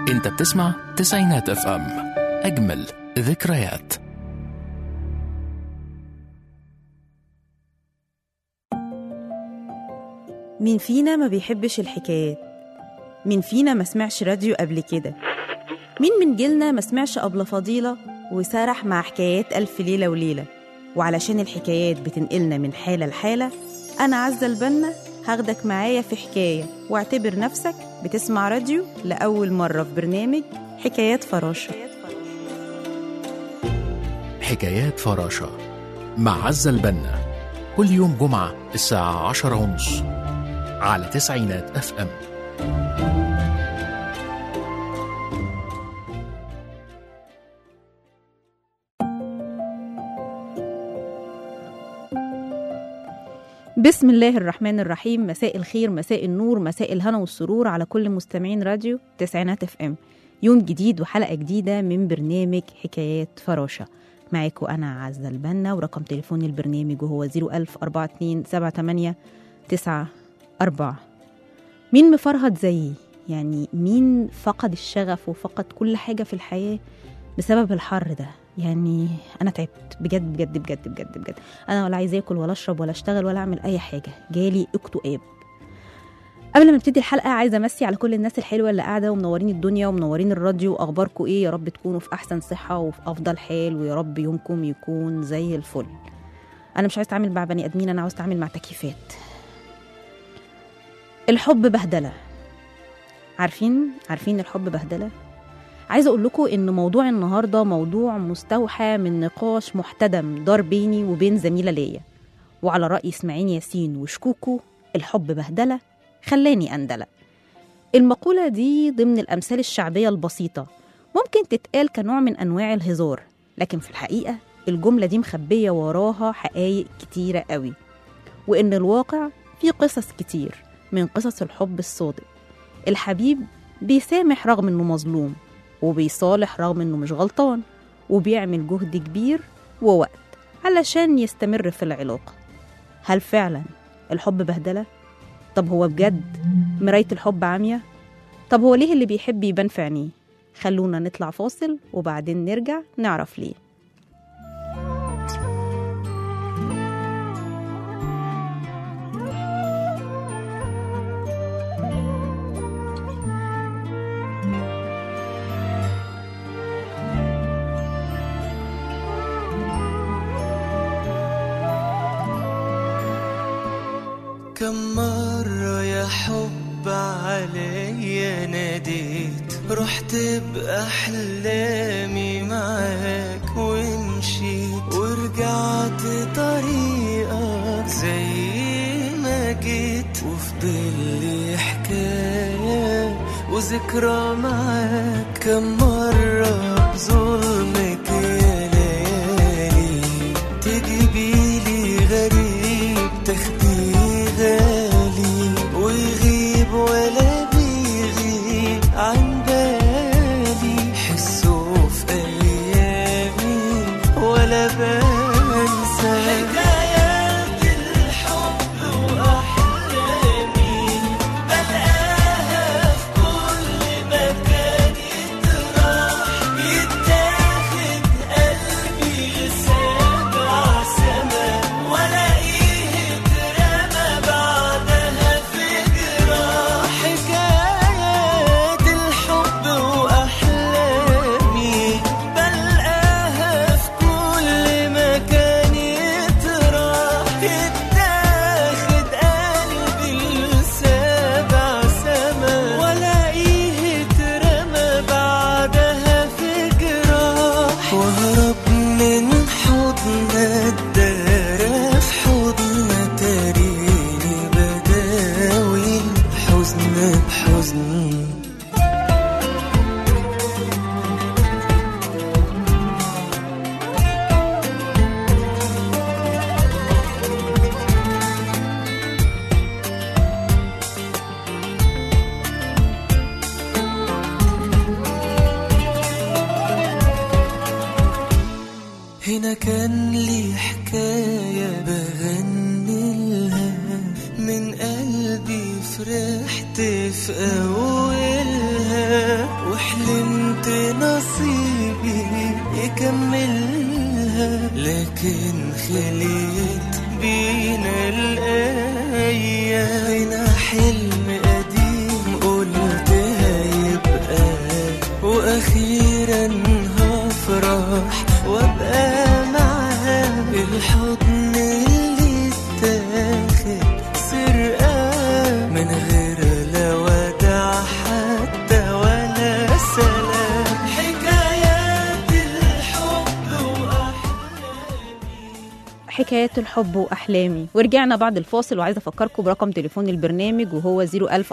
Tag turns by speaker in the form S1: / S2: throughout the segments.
S1: انت بتسمع تسعينات اف ام اجمل ذكريات
S2: مين فينا ما بيحبش الحكايات مين فينا ما سمعش راديو قبل كده مين من جيلنا ما سمعش أبلة فضيلة وسرح مع حكايات ألف ليلة وليلة وعلشان الحكايات بتنقلنا من حالة لحالة أنا عزة البنا هاخدك معايا في حكاية واعتبر نفسك بتسمع راديو لأول مرة في برنامج حكايات فراشة
S1: حكايات فراشة مع عزة البنا كل يوم جمعة الساعة عشرة ونص على تسعينات اف ام
S2: بسم الله الرحمن الرحيم مساء الخير مساء النور مساء الهنا والسرور على كل مستمعين راديو تسعينات اف ام يوم جديد وحلقة جديدة من برنامج حكايات فراشة معاكم أنا عزة البنا ورقم تليفون البرنامج وهو 01000 42 78 9 4 مين مفرهد زيي يعني مين فقد الشغف وفقد كل حاجة في الحياة بسبب الحر ده يعني انا تعبت بجد بجد بجد بجد بجد انا ولا عايزه اكل ولا اشرب ولا اشتغل ولا اعمل اي حاجه جالي اكتئاب قبل ما نبتدي الحلقه عايزه امسي على كل الناس الحلوه اللي قاعده ومنورين الدنيا ومنورين الراديو واخباركم ايه يا رب تكونوا في احسن صحه وفي افضل حال ويا رب يومكم يكون زي الفل انا مش عايز اتعامل مع بني ادمين انا عاوز اتعامل مع تكييفات الحب بهدله عارفين عارفين الحب بهدله عايزه اقول لكم ان موضوع النهارده موضوع مستوحى من نقاش محتدم دار بيني وبين زميله ليا وعلى راي اسماعيل ياسين وشكوكو الحب بهدله خلاني اندلع المقوله دي ضمن الامثال الشعبيه البسيطه ممكن تتقال كنوع من انواع الهزار لكن في الحقيقه الجمله دي مخبيه وراها حقائق كتيره قوي وان الواقع فيه قصص كتير من قصص الحب الصادق الحبيب بيسامح رغم انه مظلوم وبيصالح رغم انه مش غلطان وبيعمل جهد كبير ووقت علشان يستمر في العلاقة هل فعلا الحب بهدلة؟ طب هو بجد مراية الحب عامية؟ طب هو ليه اللي بيحب يبان في عينيه؟ خلونا نطلع فاصل وبعدين نرجع نعرف ليه
S3: كم مرة يا حب عليا ناديت رحت بأحلامي معاك ومشيت ورجعت طريقك زي ما جيت وفضل لي حكاية وذكرى معاك كم مرة بظلمك يا ليالي تجيبيلي غريب تاخدي غالي ويغيب ولا بيغيب عن بالي حسه في ايامي ولا بنسى حكايات الحب واحلامي بلقاها في كل مكان يتراح يتاخد قلبي لسابع سما والاقيه اترمى بعدها في جراح حكايات الحب واحلامي بلقاها في كل مكان يتراح يتاخد قلبي لسابع سما والاقيه اترمى بعدها في جراح وهرب من حضن الدار في حضن تريني بداوي الحزن بحزن هنا كان لي حكاية بغني لها من قلبي فرحت في أولها وحلمت نصيبي يكملها لكن خليت بينا الأيام هنا حلم قديم قلت هيبقى وأخيرا هفرح وأبقى معاه الحضن اللي اتاخد سرقة من غير لا وداع حتى ولا سلام حكايات الحب وأحلامي
S2: حكايات الحب وأحلامي ورجعنا بعد الفاصل وعايزة أفكركم برقم تليفون البرنامج وهو 0104278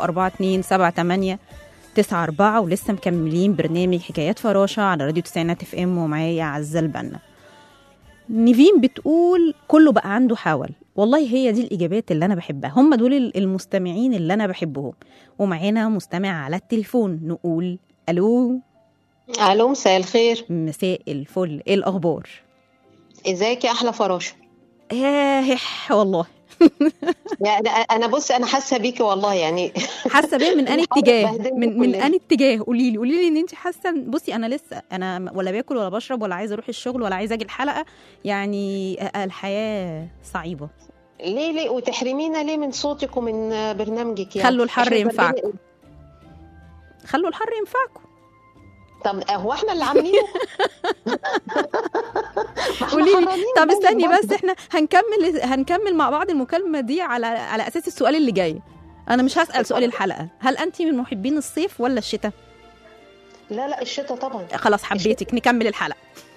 S2: 94 ولسه مكملين برنامج حكايات فراشة على راديو تسعينات اف ام ومعايا عزة البنا نيفين بتقول كله بقى عنده حول والله هي دي الإجابات اللي أنا بحبها هم دول المستمعين اللي أنا بحبهم ومعانا مستمع على التليفون نقول ألو
S4: الو مساء الخير
S2: مساء الفل إيه الأخبار
S4: ازيك يا احلى فراشه
S2: ياه والله
S4: يعني انا بص انا حاسه بيكي والله يعني
S2: حاسه بيا من اني
S4: بنحاول
S2: اتجاه
S4: نبهدلكم
S2: من من
S4: كلنا.
S2: اني اتجاه قولي لي قولي لي ان انت حاسه بصي انا لسه انا ولا باكل ولا بشرب ولا عايزه اروح الشغل ولا عايزه اجي الحلقه يعني الحياه صعيبه
S4: ليه ليه وتحرمينا ليه من صوتك ومن برنامجك يعني
S2: خلوا الحر
S4: إحنا
S2: ينفعكم.
S4: برنامج-
S2: خلوا الحر ينفعكم
S4: طب هو احنا اللي عاملينه ما إحنا
S2: قولي لي
S4: حرانين
S2: طب
S4: برضه
S2: استني بس
S4: برضه.
S2: احنا هنكمل هنكمل مع بعض المكالمه دي على على اساس السؤال اللي جاي انا مش هسال سؤال الحلقه هل انت من محبين الصيف ولا الشتاء
S4: لا لا الشتاء طبعا
S2: خلاص حبيتك نكمل الحلقه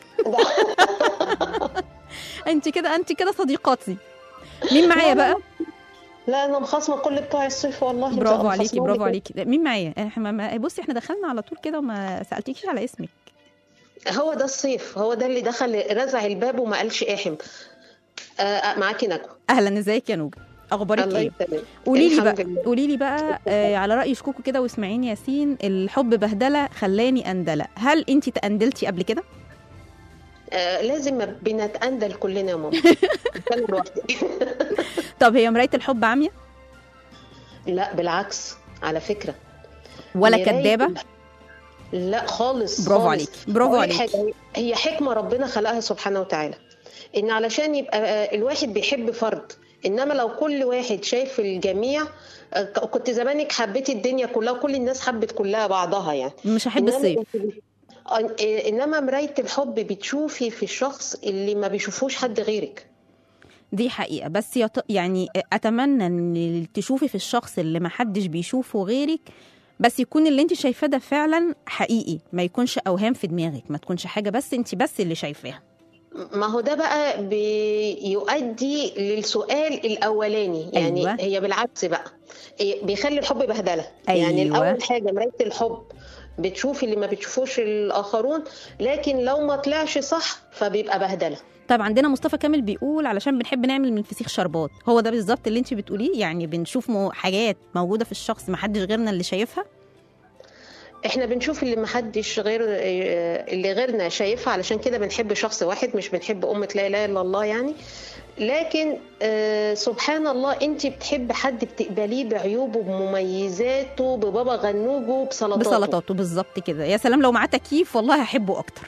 S2: انت كده انت كده صديقاتي مين معايا بقى
S4: لا انا مخاصمه كل بتوع الصيف والله أنت
S2: برافو عليكي
S4: مخاصماني
S2: برافو
S4: كده.
S2: عليكي مين معايا احنا ما- بصي احنا دخلنا على طول كده وما سالتكيش على اسمك
S4: هو ده الصيف هو ده اللي دخل رزع الباب وما قالش احم آه، آه معاكي نجوى
S2: اهلا ازيك يا نوجه اخبارك
S4: الله
S2: ايه
S4: يسلمك
S2: قولي لي
S4: الحمد
S2: بقى
S4: لله.
S2: قولي لي بقى آه على راي شكوكو كده واسماعيل ياسين الحب بهدله خلاني اندله هل انت تاندلتي قبل كده
S4: آه لازم بنتأندل كلنا يا ماما أنا لوحدي
S2: طب هي مرايه الحب عاميه
S4: لا بالعكس على فكرة
S2: ولا
S4: مراية
S2: كدابه
S4: لا خالص
S2: برافو
S4: خالص.
S2: عليكي، برافو
S4: أقول لك
S2: عليكي.
S4: حاجة، هي حكمة ربنا خلقها سبحانه وتعالى إن علشان يبقى آه، الواحد بيحب فرد إنما لو كل واحد شايف الجميع آه، ك- كنت زمانك حبيتي الدنيا كلها وكل الناس حبت كلها بعضها يعني
S2: مش هحب
S4: إنما-
S2: الصيف
S4: آه، إنما مراية الحب بتشوفي في الشخص اللي ما بيشوفوش حد غيرك
S2: دي حقيقة بس يط... يعني أتمنى إن تشوفي في الشخص اللي محدش بيشوفه غيرك بس يكون اللي انت شايفاه ده فعلا حقيقي ما يكونش أوهام في دماغك ما تكونش حاجة بس انت بس اللي شايفاها
S4: ما هو ده بقى بيؤدي للسؤال الاولاني يعني
S2: أيوة.
S4: أيوة. هي بالعكس بقى إيه، بيخلي الحب بهدله يعني
S2: أيوة.
S4: الاول حاجه مرايه الحب بتشوفي اللي ما بتشوفوش الاخرون لكن لو ما طلعش صح فبيبقى بهدله
S2: طب عندنا مصطفى كامل بيقول علشان بنحب نعمل من الفسيخ شربات هو ده بالظبط اللي انت بتقوليه يعني بنشوف مو- حاجات موجودة في الشخص محدش غيرنا اللي شايفها
S4: احنا بنشوف اللي ما حدش غير اللي غيرنا شايفها علشان كده بنحب شخص واحد مش بنحب أمة لا إله إلا الله يعني لكن آه سبحان الله انت بتحب حد بتقبليه بعيوبه بمميزاته ببابا غنوجه بسلطاته
S2: بسلطاته بالظبط كده يا سلام لو معاه تكييف والله هحبه أكتر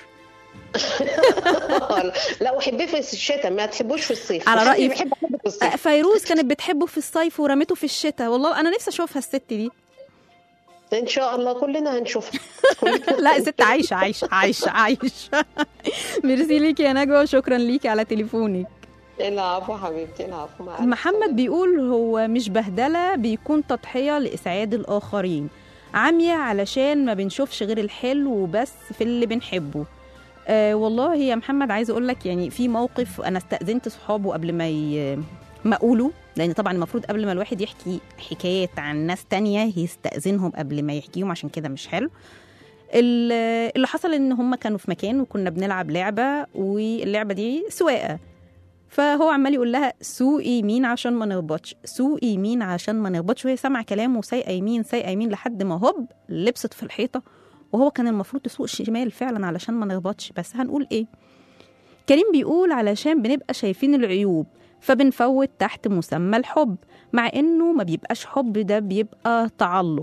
S4: لا وحبيه في الشتاء ما تحبوش في الصيف
S2: على
S4: محدش
S2: رأيي-
S4: بيحب حد في
S2: آه،
S4: الصيف
S2: فيروز كانت بتحبه في الصيف ورمته في الشتاء والله أنا نفسي أشوفها الست دي
S4: ان شاء الله كلنا هنشوفها
S2: لا الست عايشة عايشة عايشة عايشة ميرسي ليكي يا نجوى وشكرا ليكي على تليفونك
S4: العفو حبيبتي العفو مع
S2: محمد بيقول هو مش بهدلة بيكون تضحية لإسعاد الآخرين عمية علشان ما بنشوفش غير الحلو وبس في اللي بنحبه آه والله يا محمد عايزه اقول لك يعني في موقف انا استاذنت صحابه قبل ما ي... ما اقوله لان طبعا المفروض قبل ما الواحد يحكي حكايات عن ناس تانية يستأذنهم قبل ما يحكيهم عشان كده مش حلو ال- اللي حصل ان هم كانوا في مكان وكنا بنلعب لعبه واللعبه دي سواقه فهو عمال يقول لها سوقي يمين عشان ما نخبطش سوقي يمين عشان ما نخبطش وهي سامعه كلامه سايقه يمين سايقه يمين لحد ما هوب لبست في الحيطه وهو كان المفروض تسوق شمال فعلا علشان ما نخبطش بس هنقول ايه كريم بيقول علشان بنبقى شايفين العيوب فبنفوت تحت مسمى الحب مع انه ما بيبقاش حب ده بيبقى تعلق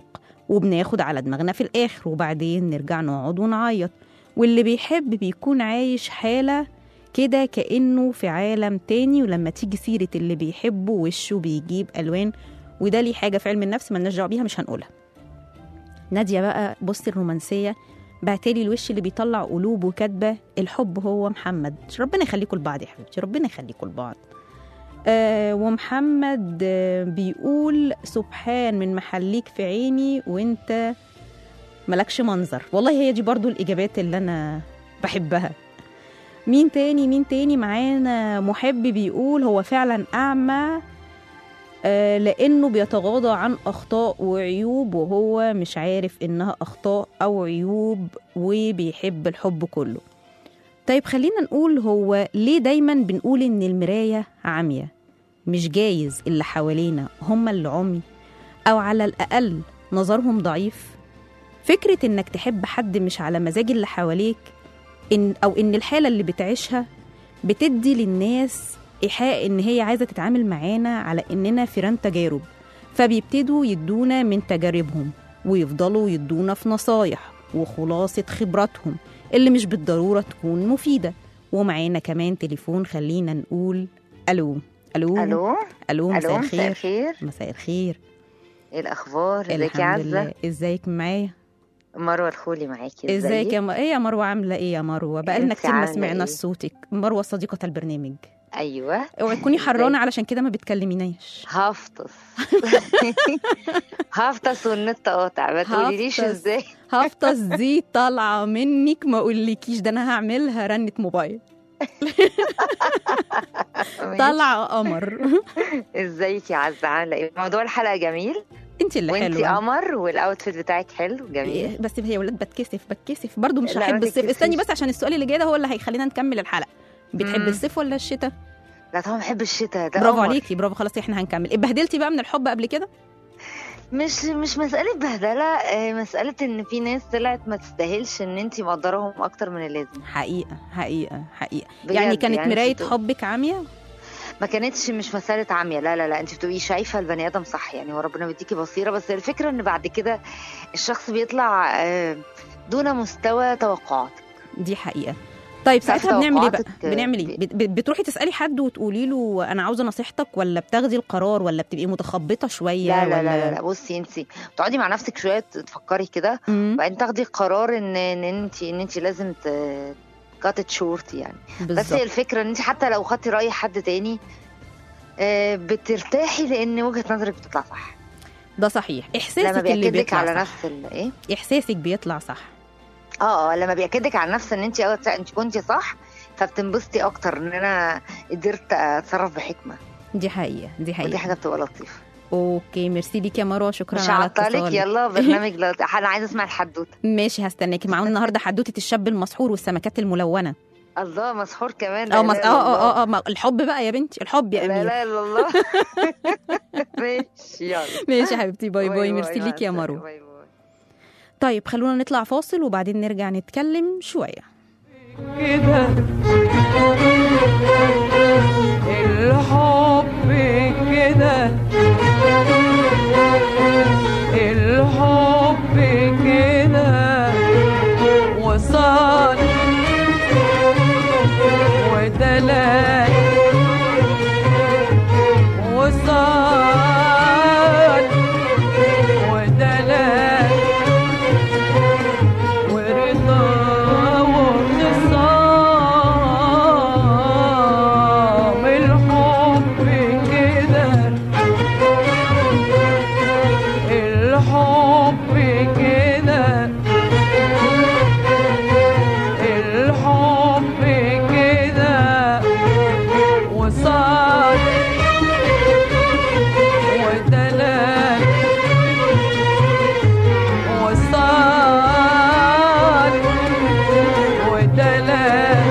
S2: وبناخد على دماغنا في الآخر وبعدين نرجع نقعد ونعيط واللي بيحب بيكون عايش حالة كده كأنه في عالم تاني ولما تيجي سيرة اللي بيحبه وشه بيجيب ألوان وده ليه حاجة في علم النفس ملناش دعوة بيها مش هنقولها نادية بقى بص الرومانسية بعتلي الوش اللي بيطلع قلوب وكاتبة الحب هو محمد ربنا يخليكم لبعض يا حبيبتي ربنا يخليكم لبعض آه ومحمد آه بيقول سبحان من محليك في عيني وانت ملكش منظر والله هي دي برضو الإجابات اللي أنا بحبها مين تاني مين تاني معانا محب بيقول هو فعلا أعمى آه، لأنه بيتغاضى عن أخطاء وعيوب وهو مش عارف إنها أخطاء أو عيوب وبيحب الحب كله طيب خلينا نقول هو ليه دايما بنقول إن المراية عمية مش جايز اللي حوالينا هم اللي عمي أو على الأقل نظرهم ضعيف فكرة إنك تحب حد مش على مزاج اللي حواليك إن أو إن الحالة اللي بتعيشها بتدي للناس إيحاء إن هي عايزة تتعامل معانا على إننا فيران تجارب فبيبتدوا يدونا من تجاربهم ويفضلوا يدونا في نصايح وخلاصة خبراتهم اللي مش بالضرورة تكون مفيدة ومعانا كمان تليفون خلينا نقول ألو ألو
S5: الو
S2: ألو مساء
S5: الو مساء
S2: الخير
S5: الخير
S2: مساء الخير
S5: ايه الاخبار ازيك يا
S2: الحمد
S5: عزه
S2: لله ازيك معايا
S5: مروه الخولي معاكي
S2: ازيك يا م... ايه يا مروه عامله ايه يا مروه بقالنا
S5: انت
S2: كتير ما
S5: عاملة
S2: سمعنا
S5: ايه؟
S2: صوتك مروه صديقه البرنامج
S5: ايوه
S2: اوعي تكوني
S5: ازيك؟
S2: حرانه علشان كده ما بتكلميناش
S5: هفطس هفطس والنت قاطع ما تقوليليش
S2: هفطس.
S5: ازاي
S2: هفطس دي طالعه منك ما اقولكيش ده انا هعملها رنه موبايل طالعه قمر
S5: ازيك يا عزه عامله ايه موضوع الحلقه جميل
S2: انت اللي
S5: وانتي
S2: حلوه
S5: قمر والاوتفيت بتاعك حلو جميل
S2: إيه، بس هي ولاد بتكسف بتكسف برضو مش
S5: لا، ما
S2: هحب الصيف
S5: تتكسفيش.
S2: استني بس عشان السؤال اللي جاي ده هو اللي هيخلينا نكمل الحلقه بتحب
S5: مم.
S2: الصيف ولا الشتاء
S5: لا طبعا بحب الشتاء ده
S2: برافو
S5: قمر.
S2: عليكي برافو خلاص احنا هنكمل اتبهدلتي بقى من الحب قبل كده
S5: مش مش مسألة بهدلة آه، مسألة إن في ناس طلعت ما تستاهلش إن أنتي مقدرهم أكتر من اللازم
S2: حقيقه حقيقه حقيقه
S5: بجد،
S2: يعني كانت
S5: يعني
S2: مرايه
S5: بتبقى-
S2: حبك عاميه
S5: ما كانتش مش مسألة عامية لا لا لا انت بتبقي شايفة البني آدم صح يعني هو ربنا بيديكي بصيرة بس الفكرة ان بعد كده الشخص بيطلع آه، دون مستوى توقعاتك
S2: دي حقيقة طيب
S5: تعرفي
S2: ساعتها بنعمل ايه بقى
S5: توقعاتك
S2: بنعمل ايه بت- بت- بتروحي تسالي حد وتقولي له انا عاوزه نصيحتك ولا بتاخدي القرار ولا بتبقي متخبطه شويه
S5: لا لا
S2: ولا
S5: لا لا, لا بصي انت تقعدي مع نفسك شوية تفكري كده
S2: مم،
S5: وبعدين تاخدي قرار ان ان انت ان انت لازم كات شورت يعني بس هي
S2: بالظبط
S5: الفكرة ان انت حتى لو خدتي رأي حد تاني آه، بترتاحي لان وجهة نظرك بتطلع صح
S2: ده صحيح
S5: لما
S2: احساسك اللي
S5: بيأكدك
S2: بيطلع
S5: على
S2: صح.
S5: نفس ال- ايه
S2: احساسك بيطلع صح
S5: اه اه لما بيأكدك على نفس ان انت انت كنتي صح فبتنبسطي اكتر ان انا قدرت اتصرف بحكمه
S2: دي حقيقه دي
S5: ودي
S2: حقيقه
S5: حاجه بتبقى لطيفه
S2: اوكي ميرسي ليك يا مروه شكرا
S5: مش
S2: على
S5: هعطلك
S2: اتصالك
S5: يلا برنامج لطيف انا عايزه اسمع الحدوته
S2: ماشي هستناكي معانا النهارده حدوته الشاب المسحور والسمكات الملونه
S5: الله مسحور كمان
S2: اه
S5: لا
S2: مس...
S5: إله
S2: اه
S5: إلا
S2: اه
S5: الله.
S2: اه اه ما- الحب بقى يا بنتي الحب يا
S5: لا
S2: امير
S5: لا الا الله ماشي يلا
S2: ماشي يا حبيبتي باي باي ميرسي
S5: مع
S2: ليك يا
S5: السلامة.
S2: مروه
S5: باي باي
S2: طيب خلونا نطلع فاصل وبعدين نرجع نتكلم شويه
S6: كده الحب كده الحب كده وصال ودلال وصال ودلال ورضا وانتصام الحب كده الحب كده الحب كده وصار ودلال وصال ودلال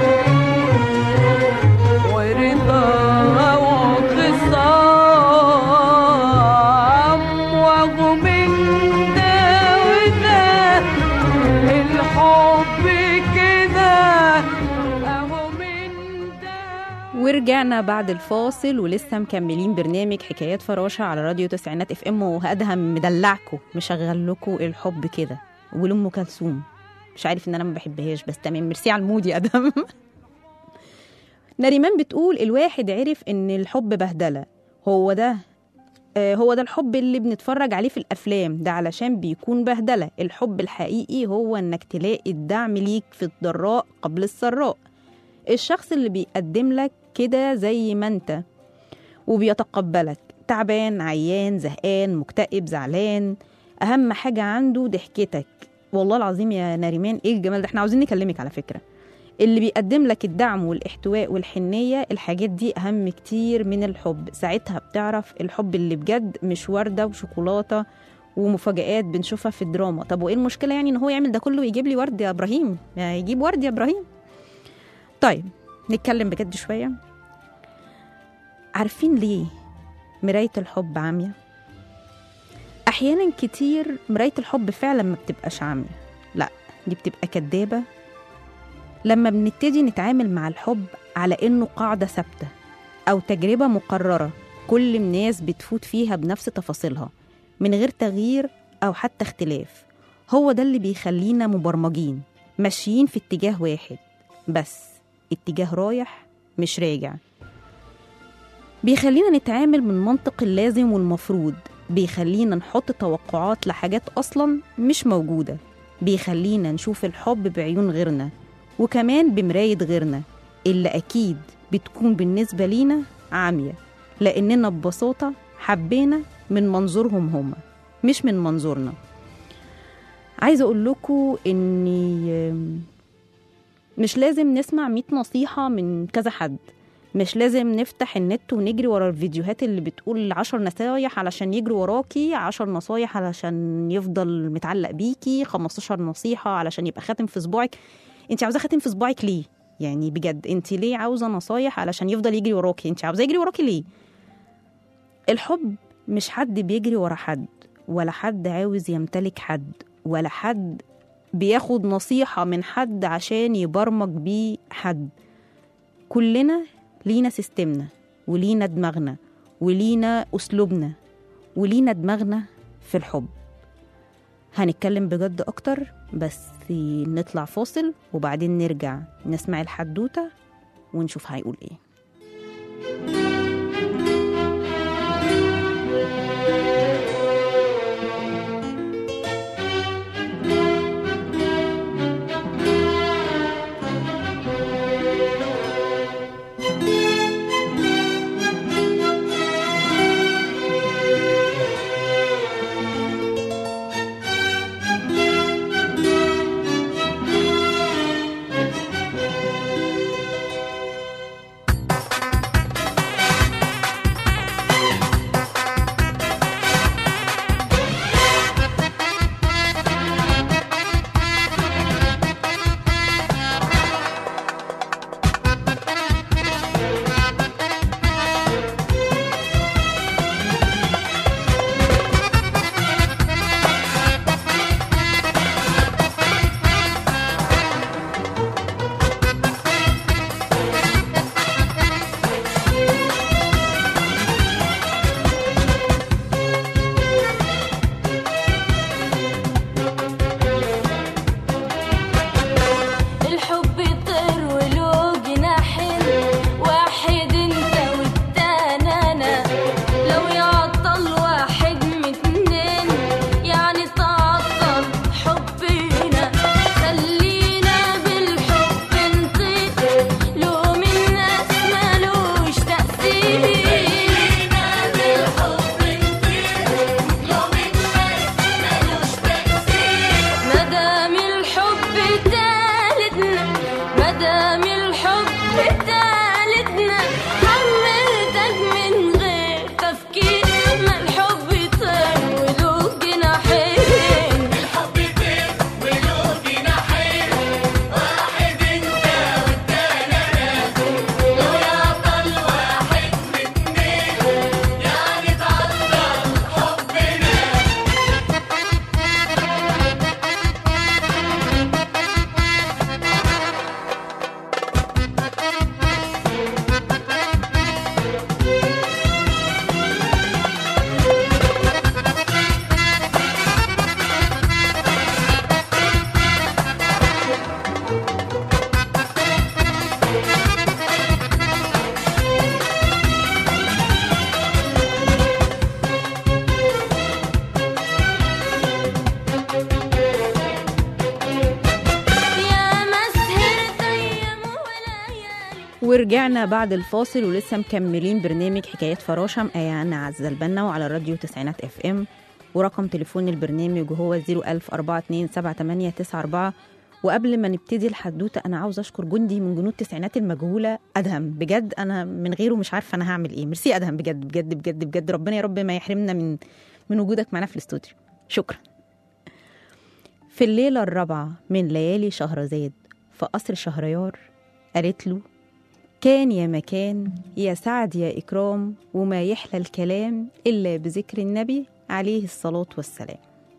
S6: ورضا وخصام وغو من ده وده الحب كده اهو من ده
S2: ورجعنا بعد الفاصل ولسه مكملين برنامج حكايات فراشة على راديو تسعينات اف ام وهدهم مدلعكم مشغل لكم الحب كده ولأم كلثوم مش عارف ان انا ما بحبهاش بس تمام ميرسي على المود يا ادهم نريمان بتقول الواحد عرف ان الحب بهدله هو ده آه، هو ده الحب اللي بنتفرج عليه في الافلام ده علشان بيكون بهدله الحب الحقيقي هو انك تلاقي الدعم ليك في الضراء قبل السراء الشخص اللي بيقدم لك كده زي ما انت وبيتقبلك تعبان عيان زهقان مكتئب زعلان اهم حاجه عنده ضحكتك والله العظيم يا ناريمان ايه الجمال ده احنا عاوزين نكلمك على فكره اللي بيقدم لك الدعم والاحتواء والحنيه الحاجات دي اهم كتير من الحب ساعتها بتعرف الحب اللي بجد مش ورده وشوكولاته ومفاجآت بنشوفها في الدراما طب وايه المشكله يعني ان هو يعمل ده كله ويجيب لي ورد يا ابراهيم يعني يجيب ورد يا ابراهيم طيب نتكلم بجد شويه عارفين ليه مرايه الحب عاميه احيانا كتير مرايه الحب فعلا ما بتبقاش عاميه لا دي بتبقى كدابه لما بنبتدي نتعامل مع الحب على انه قاعده ثابته او تجربه مقرره كل الناس بتفوت فيها بنفس تفاصيلها من غير تغيير او حتى اختلاف هو ده اللي بيخلينا مبرمجين ماشيين في اتجاه واحد بس اتجاه رايح مش راجع بيخلينا نتعامل من منطق اللازم والمفروض بيخلينا نحط توقعات لحاجات أصلا مش موجودة بيخلينا نشوف الحب بعيون غيرنا وكمان بمراية غيرنا اللي أكيد بتكون بالنسبة لينا عامية لأننا ببساطة حبينا من منظورهم هما مش من منظورنا عايزة أقول لكم إني مش لازم نسمع 100 نصيحة من كذا حد مش لازم نفتح النت ونجري ورا الفيديوهات اللي بتقول عشر نصايح علشان يجري وراكي عشر نصايح علشان يفضل متعلق بيكي 15 نصيحة علشان يبقى خاتم في صباعك انت عاوزاه خاتم في صباعك ليه يعني بجد انت ليه عاوزة نصايح علشان يفضل يجري وراكي انت عاوزاه يجري وراكي ليه الحب مش حد بيجري ورا حد ولا حد عاوز يمتلك حد ولا حد بياخد نصيحة من حد عشان يبرمج بيه حد كلنا لينا سيستمنا ولينا دماغنا ولينا أسلوبنا ولينا دماغنا في الحب هنتكلم بجد أكتر بس نطلع فاصل وبعدين نرجع نسمع الحدوتة ونشوف هيقول إيه ورجعنا بعد الفاصل ولسه مكملين برنامج حكايات فراشة مع أنا عزة البنا وعلى الراديو تسعينات اف ام ورقم تليفون البرنامج هو 010427894 وقبل ما نبتدي الحدوتة أنا عاوز أشكر جندي من جنود تسعينات المجهولة أدهم بجد أنا من غيره مش عارفة أنا هعمل إيه ميرسي أدهم بجد بجد بجد بجد ربنا يا رب ما يحرمنا من من وجودك معنا في الاستوديو شكرا في الليلة الرابعة من ليالي شهرزاد في قصر شهريار قالت له كان يا مكان يا سعد يا إكرام وما يحلى الكلام إلا بذكر النبي عليه الصلاة والسلام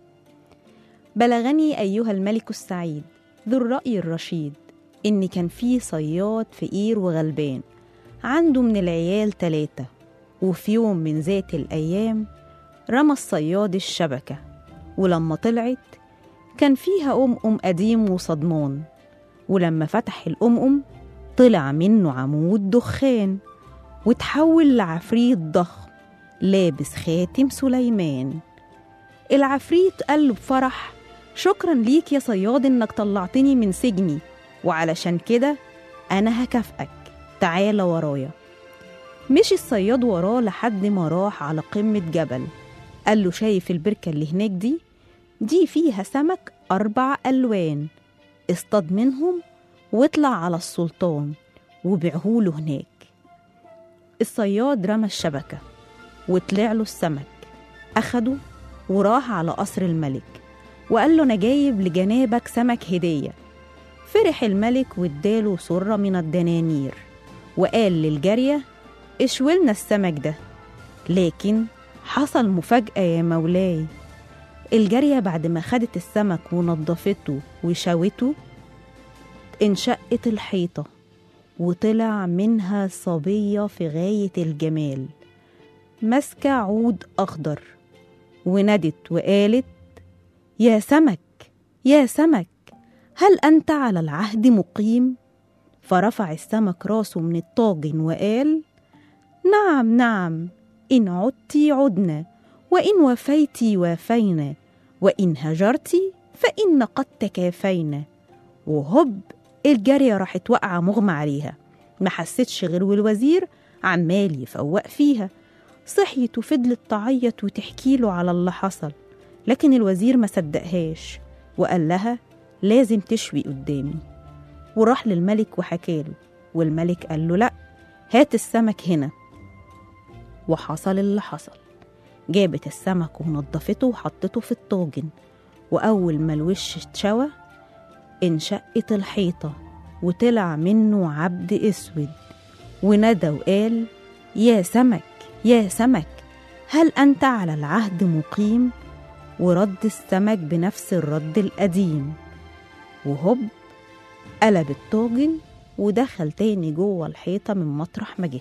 S2: بلغني أيها الملك السعيد ذو الرأي الرشيد إن كان في صياد فقير وغلبان عنده من العيال تلاتة وفي يوم من ذات الأيام رمى الصياد الشبكة ولما طلعت كان فيها أمأم قديم وصدمان ولما فتح الأمأم طلع منه عمود دخان وتحول لعفريت ضخم لابس خاتم سليمان العفريت قال له بفرح شكرا ليك يا صياد انك طلعتني من سجني وعلشان كده انا هكافئك تعالى ورايا مشي الصياد وراه لحد ما راح على قمة جبل قال له شايف البركة اللي هناك دي دي فيها سمك أربع ألوان اصطاد منهم واطلع على السلطان وبيعهوله هناك الصياد رمى الشبكة وطلع له السمك أخده وراح على قصر الملك وقال له أنا جايب لجنابك سمك هدية فرح الملك واداله سرة من الدنانير وقال للجارية اشولنا السمك ده لكن حصل مفاجأة يا مولاي الجارية بعد ما خدت السمك ونضفته وشوته انشقت الحيطة وطلع منها صبية في غاية الجمال ماسكة عود أخضر وندت وقالت يا سمك يا سمك هل أنت على العهد مقيم؟ فرفع السمك راسه من الطاجن وقال نعم نعم إن عدت عدنا وإن وفيت وافينا وإن هجرت فإن قد تكافينا وهوب الجارية راحت واقعة مغمى عليها ما حستش غير والوزير عمال يفوق فيها صحيت وفضلت تعيط وتحكي له على اللي حصل لكن الوزير ما صدقهاش وقال لها لازم تشوي قدامي وراح للملك وحكاله والملك قال له لأ هات السمك هنا وحصل اللي حصل جابت السمك ونضفته وحطته في الطاجن وأول ما الوش اتشوى انشقت الحيطة وطلع منه عبد أسود وندى وقال يا سمك يا سمك هل أنت على العهد مقيم؟ ورد السمك بنفس الرد القديم وهوب قلب الطاجن ودخل تاني جوه الحيطة من مطرح ما جه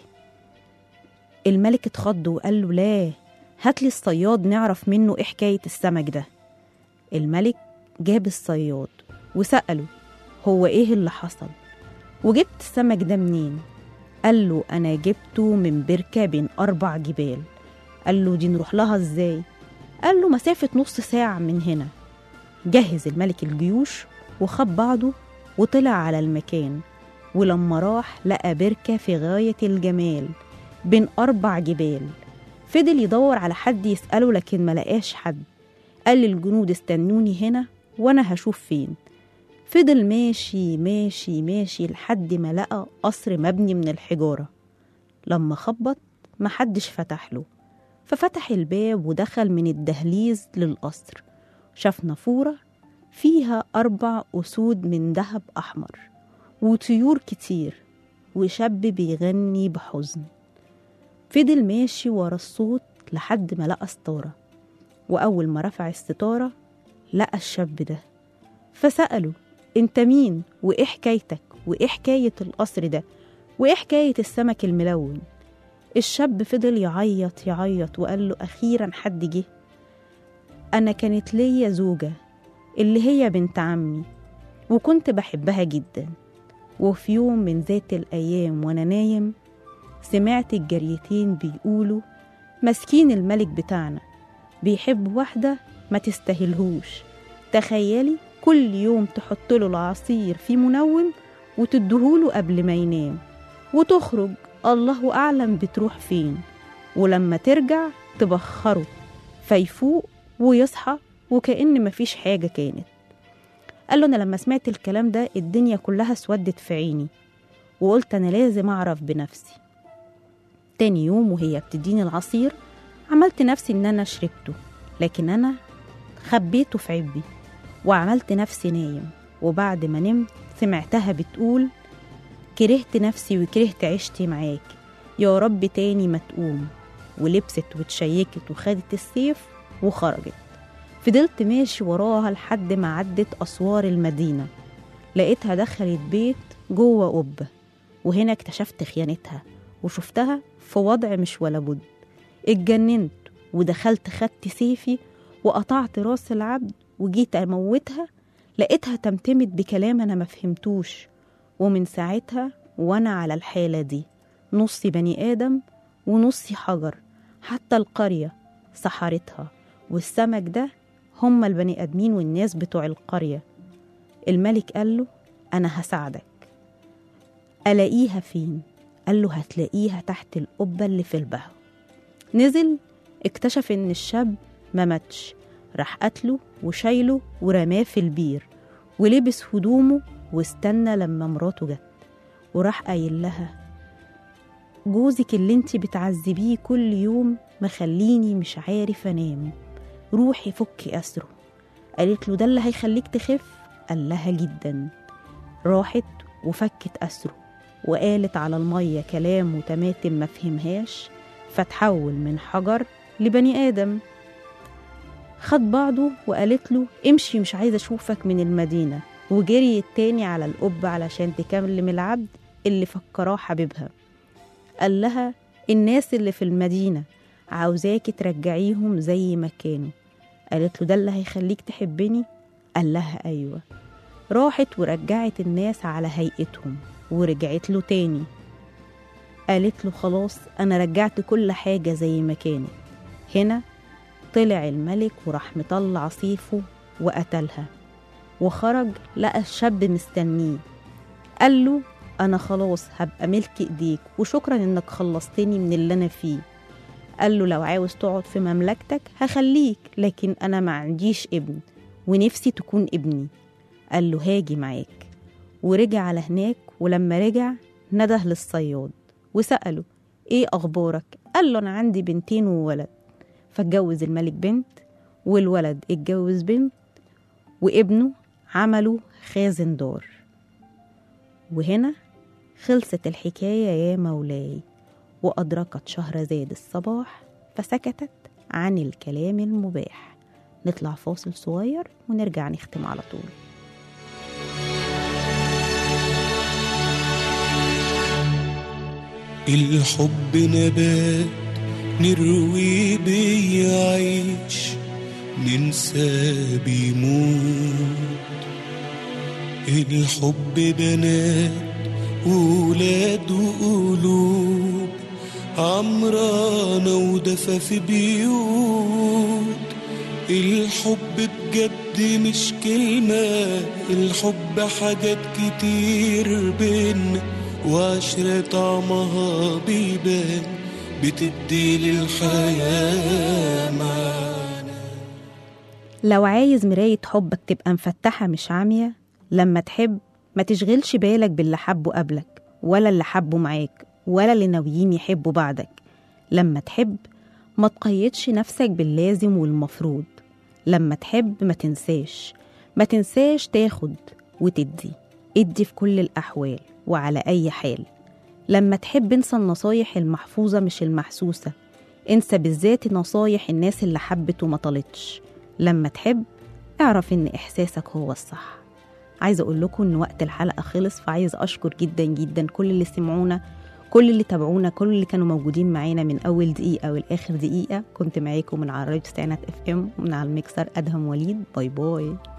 S2: الملك اتخض وقال له لا هاتلي الصياد نعرف منه ايه حكاية السمك ده الملك جاب الصياد وسأله هو ايه اللي حصل وجبت السمك ده منين قال له انا جبته من بركة بين اربع جبال قال له دي نروح لها ازاي قال له مسافة نص ساعة من هنا جهز الملك الجيوش وخد بعضه وطلع على المكان ولما راح لقى بركة في غاية الجمال بين أربع جبال فضل يدور على حد يسأله لكن ما لقاش حد قال للجنود استنوني هنا وأنا هشوف فين فضل ماشي ماشي ماشي لحد ما لقى قصر مبني من الحجارة لما خبط محدش فتح له ففتح الباب ودخل من الدهليز للقصر شاف نافورة فيها أربع أسود من ذهب أحمر وطيور كتير وشاب بيغني بحزن فضل ماشي ورا الصوت لحد ما لقى ستارة وأول ما رفع الستارة لقى الشاب ده فسأله انت مين وايه حكايتك وايه حكاية القصر ده وايه حكاية السمك الملون الشاب فضل يعيط يعيط وقال له أخيرا حد جه أنا كانت ليا زوجة اللي هي بنت عمي وكنت بحبها جدا وفي يوم من ذات الأيام وأنا نايم سمعت الجريتين بيقولوا مسكين الملك بتاعنا بيحب واحدة ما تستاهلهوش تخيلي كل يوم تحط له العصير في منوم وتدهوله قبل ما ينام وتخرج الله أعلم بتروح فين ولما ترجع تبخره فيفوق ويصحى وكأن مفيش حاجة كانت قال له أنا لما سمعت الكلام ده الدنيا كلها اسودت في عيني وقلت أنا لازم أعرف بنفسي تاني يوم وهي بتديني العصير عملت نفسي إن أنا شربته لكن أنا خبيته في عبي وعملت نفسي نايم وبعد ما نمت سمعتها بتقول كرهت نفسي وكرهت عيشتي معاك يا رب تاني ما تقوم ولبست وتشيكت وخدت السيف وخرجت فضلت ماشي وراها لحد ما عدت أسوار المدينة لقيتها دخلت بيت جوه قبة وهنا اكتشفت خيانتها وشفتها في وضع مش ولا بد اتجننت ودخلت خدت سيفي وقطعت راس العبد وجيت أموتها لقيتها تمتمت بكلام أنا ما فهمتوش ومن ساعتها وأنا على الحالة دي نصي بني آدم ونصي حجر حتى القرية سحرتها والسمك ده هم البني آدمين والناس بتوع القرية الملك قال له أنا هساعدك ألاقيها فين؟ قال له هتلاقيها تحت القبة اللي في البهو نزل اكتشف إن الشاب ما ماتش راح قتله وشايله ورماه في البير ولبس هدومه واستنى لما مراته جت وراح قايل لها جوزك اللي انت بتعذبيه كل يوم مخليني مش عارف انام روحي فكي اسره قالت له ده اللي هيخليك تخف قال لها جدا راحت وفكت اسره وقالت على المية كلام وتماتم ما فهمهاش فتحول من حجر لبني آدم خد بعضه وقالت له امشي مش عايزة أشوفك من المدينة وجري التاني على القبة علشان تكلم العبد اللي فكراه حبيبها قال لها الناس اللي في المدينة عاوزاكي ترجعيهم زي ما كانوا قالت له ده اللي هيخليك تحبني قال لها أيوة راحت ورجعت الناس على هيئتهم ورجعت له تاني قالت له خلاص أنا رجعت كل حاجة زي ما كانت هنا طلع الملك وراح مطلع سيفه وقتلها وخرج لقى الشاب مستنيه قال له أنا خلاص هبقى ملك إيديك وشكرا إنك خلصتني من اللي أنا فيه قال له لو عاوز تقعد في مملكتك هخليك لكن أنا ما عنديش ابن ونفسي تكون ابني قال له هاجي معاك ورجع على هناك ولما رجع نده للصياد وسأله ايه أخبارك؟ قال له أنا عندي بنتين وولد فاتجوز الملك بنت والولد اتجوز بنت وابنه عملوا خازن دار وهنا خلصت الحكاية يا مولاي وأدركت شهرزاد الصباح فسكتت عن الكلام المباح نطلع فاصل صغير ونرجع نختم على طول
S3: الحب نبات نروي بيعيش ننسى بيموت الحب بنات وولاد وقلوب عمرانة ودفى في بيوت الحب بجد مش كلمة الحب حاجات كتير بينا وعشرة طعمها بيبان بتدي للحياة معنى
S2: لو عايز مراية حبك تبقى مفتحة مش عامية لما تحب ما تشغلش بالك باللي حبه قبلك ولا اللي حبه معاك ولا اللي ناويين يحبوا بعدك لما تحب ما تقيدش نفسك باللازم والمفروض لما تحب ما تنساش ما تنساش تاخد وتدي ادي في كل الأحوال وعلى أي حال لما تحب انسى النصايح المحفوظة مش المحسوسة انسى بالذات نصايح الناس اللي حبت وما طلتش لما تحب اعرف ان احساسك هو الصح عايزه اقول لكم ان وقت الحلقه خلص فعايز اشكر جدا جدا كل اللي سمعونا كل اللي تابعونا كل اللي كانوا موجودين معانا من اول دقيقه والاخر دقيقه كنت معاكم من على راديو ستانات اف ام ومن على الميكسر ادهم وليد باي باي